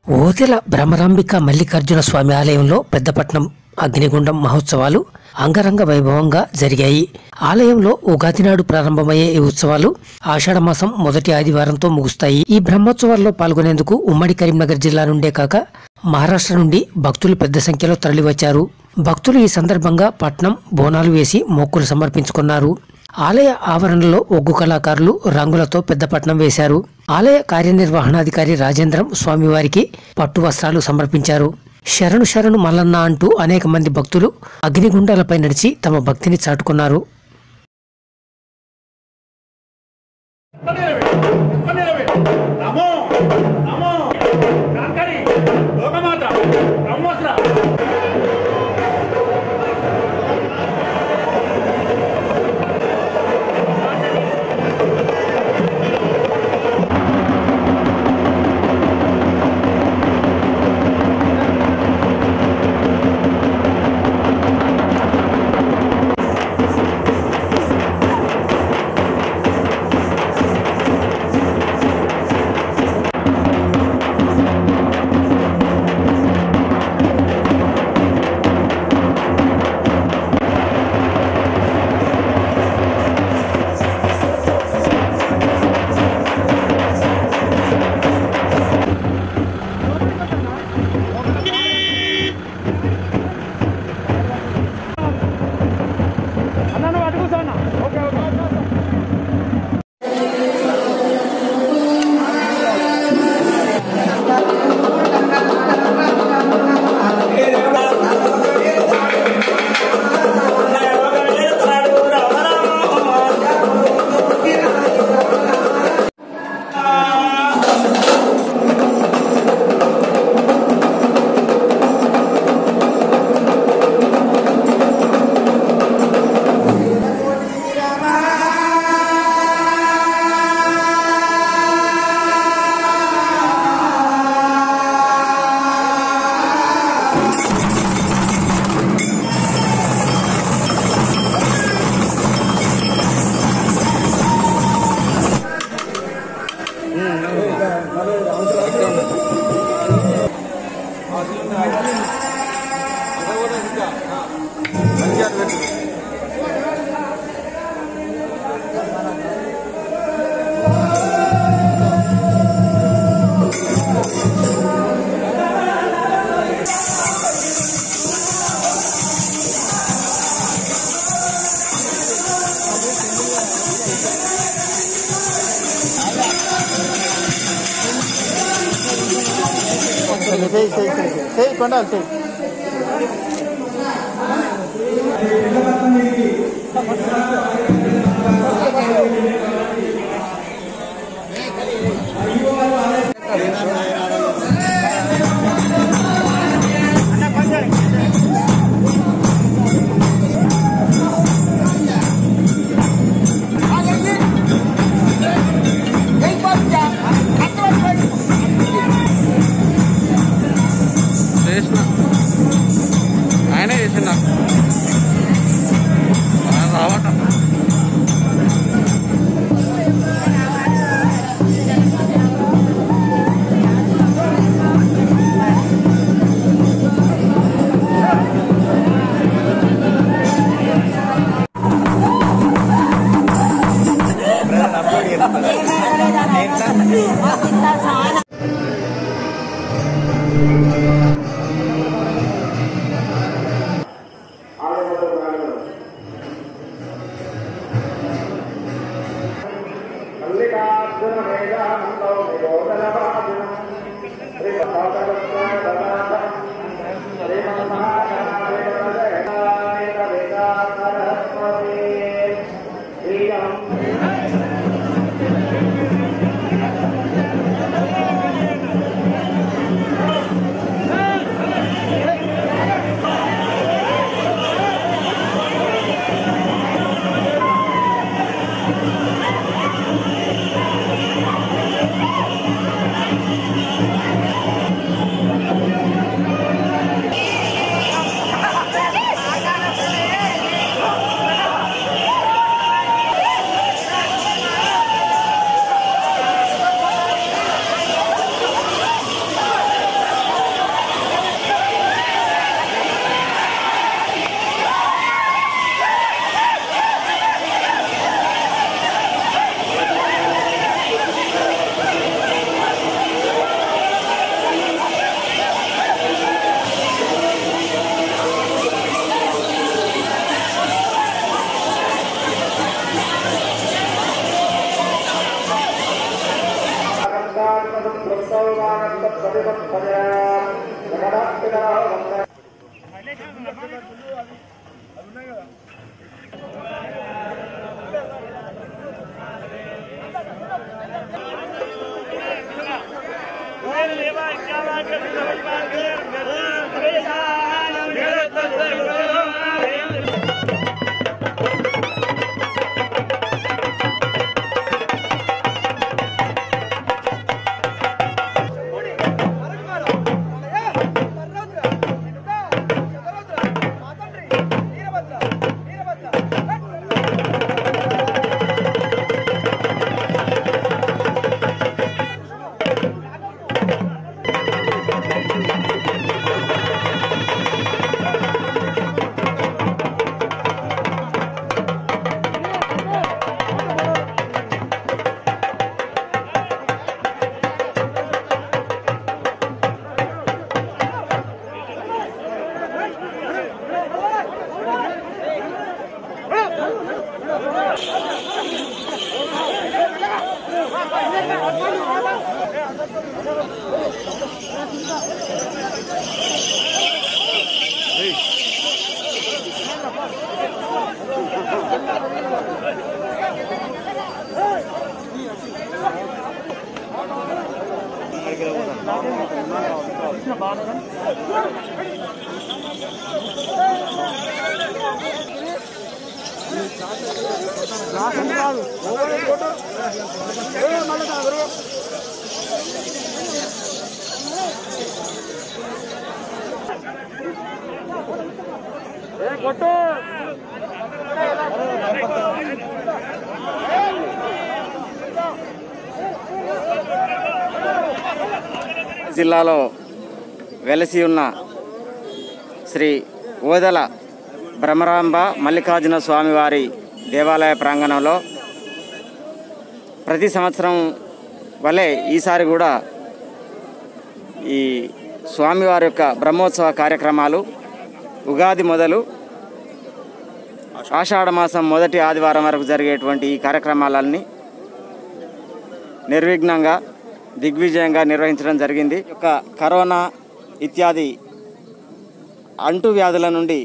ఓదెల భ్రమరాంబిక మల్లికార్జున స్వామి ఆలయంలో పెద్దపట్నం అగ్నిగుండం మహోత్సవాలు అంగరంగ వైభవంగా జరిగాయి ఆలయంలో ఉగాది నాడు ప్రారంభమయ్యే ఈ ఉత్సవాలు ఆషాఢమాసం మొదటి ఆదివారంతో ముగుస్తాయి ఈ బ్రహ్మోత్సవాల్లో పాల్గొనేందుకు ఉమ్మడి కరీంనగర్ జిల్లా నుండే కాక మహారాష్ట్ర నుండి భక్తులు పెద్ద సంఖ్యలో తరలివచ్చారు భక్తులు ఈ సందర్భంగా పట్నం బోనాలు వేసి మొక్కులు సమర్పించుకున్నారు ఆలయ ఆవరణలో ఒగ్గు కళాకారులు రంగులతో పెద్దపట్నం వేశారు ఆలయ కార్యనిర్వహణాధికారి రాజేంద్రం స్వామివారికి పట్టు వస్త్రాలు సమర్పించారు శరణు శరణు మల్లన్న అంటూ అనేక మంది భక్తులు అగ్నిగుండాలపై నడిచి తమ భక్తిని చాటుకున్నారు నమో నమో కాంకరి లోకమాత బ్రహ్మోత్ర అన్న అటు కూర్చోన్న okay okay sei, sei, sei. Sei, కొండాలి sei. చేసిన ఆయనే చేసిన నాకు ఆయన రావట శ్రీరామ జిల్లాలో వెలసి ఉన్న శ్రీ ఓదల భ్రమరాంబ మల్లికార్జున స్వామివారి దేవాలయ ప్రాంగణంలో ప్రతి సంవత్సరం వలె ఈసారి కూడా ఈ స్వామివారి యొక్క బ్రహ్మోత్సవ కార్యక్రమాలు ఉగాది మొదలు ఆషాఢ మాసం మొదటి ఆదివారం వరకు జరిగేటువంటి ఈ కార్యక్రమాలన్నీ నిర్విఘ్నంగా దిగ్విజయంగా నిర్వహించడం జరిగింది ఈ యొక్క కరోనా ఇత్యాది అంటు వ్యాధుల నుండి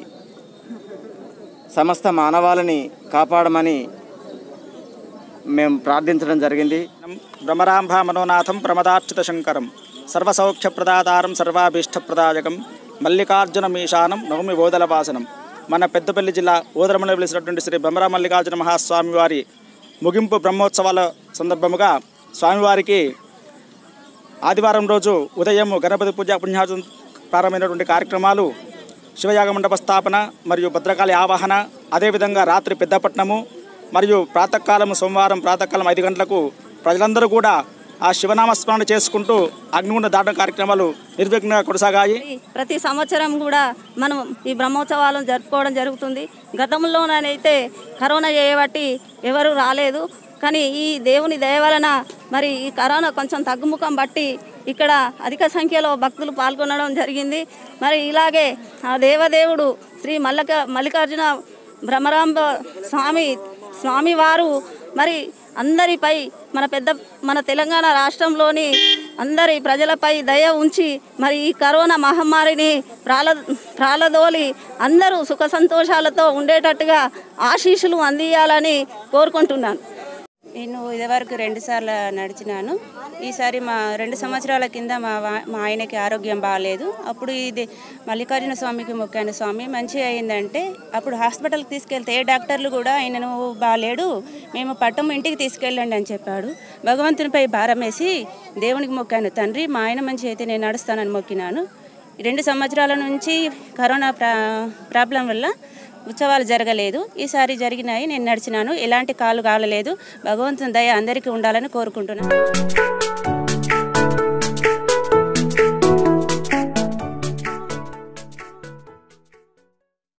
సమస్త మానవాళిని కాపాడమని మేము ప్రార్థించడం జరిగింది భ్రమరాంభ మనోనాథం ప్రమదార్చిత శంకరం సర్వసౌఖ్యప్రదాతారం సర్వాభీష్టప్రదాయకం మల్లికార్జునమీశానం నవమి ఓదలవాసనం మన పెద్దపల్లి జిల్లా ఓదరమలో వెలిసినటువంటి శ్రీ భ్రమరా మల్లికార్జున మహాస్వామి వారి ముగింపు బ్రహ్మోత్సవాల సందర్భముగా స్వామివారికి ఆదివారం రోజు ఉదయం గణపతి పూజ పుణ్యాజం ప్రారంభమైనటువంటి కార్యక్రమాలు శివయాగ మండప స్థాపన మరియు భద్రకాళి ఆవాహన అదేవిధంగా రాత్రి పెద్దపట్నము మరియు ప్రాతకాలం సోమవారం ప్రాతకాలం ఐదు గంటలకు ప్రజలందరూ కూడా ఆ శివనామస్మరణ చేసుకుంటూ అగ్నిగుండ దాటం కార్యక్రమాలు నిర్విఘ్నంగా కొనసాగాయి ప్రతి సంవత్సరం కూడా మనం ఈ బ్రహ్మోత్సవాలను జరుపుకోవడం జరుగుతుంది గతంలోనైతే కరోనా చేయబట్టి ఎవరు రాలేదు కానీ ఈ దేవుని దయ వలన మరి ఈ కరోనా కొంచెం తగ్గుముఖం బట్టి ఇక్కడ అధిక సంఖ్యలో భక్తులు పాల్గొనడం జరిగింది మరి ఇలాగే ఆ దేవదేవుడు శ్రీ మల్లక మల్లికార్జున భ్రమరాంబ స్వామి స్వామివారు మరి అందరిపై మన పెద్ద మన తెలంగాణ రాష్ట్రంలోని అందరి ప్రజలపై దయ ఉంచి మరి ఈ కరోనా మహమ్మారిని ప్రాల ప్రాలదోలి అందరూ సుఖ సంతోషాలతో ఉండేటట్టుగా ఆశీస్సులు అందియాలని కోరుకుంటున్నాను నేను ఇదివరకు రెండు సార్లు నడిచినాను ఈసారి మా రెండు సంవత్సరాల కింద మా వా- మా ఆయనకి ఆరోగ్యం బాగాలేదు అప్పుడు ఇది మల్లికార్జున స్వామికి మొక్కాను స్వామి మంచిగా అయిందంటే అప్పుడు హాస్పిటల్కి తీసుకెళ్తే ఏ డాక్టర్లు కూడా ఆయనను బాగాలేడు మేము పట్టం ఇంటికి తీసుకెళ్ళండి అని చెప్పాడు భగవంతునిపై భారం వేసి దేవునికి మొక్కాను తండ్రి మా ఆయన మంచి అయితే నేను నడుస్తానని మొక్కినాను రెండు సంవత్సరాల నుంచి కరోనా ప్రా ప్రాబ్లం వల్ల ఉత్సవాలు జరగలేదు ఈసారి జరిగినాయి నేను నడిచినాను ఎలాంటి కాలు కాలలేదు భగవంతుని దయ అందరికీ ఉండాలని కోరుకుంటున్నాను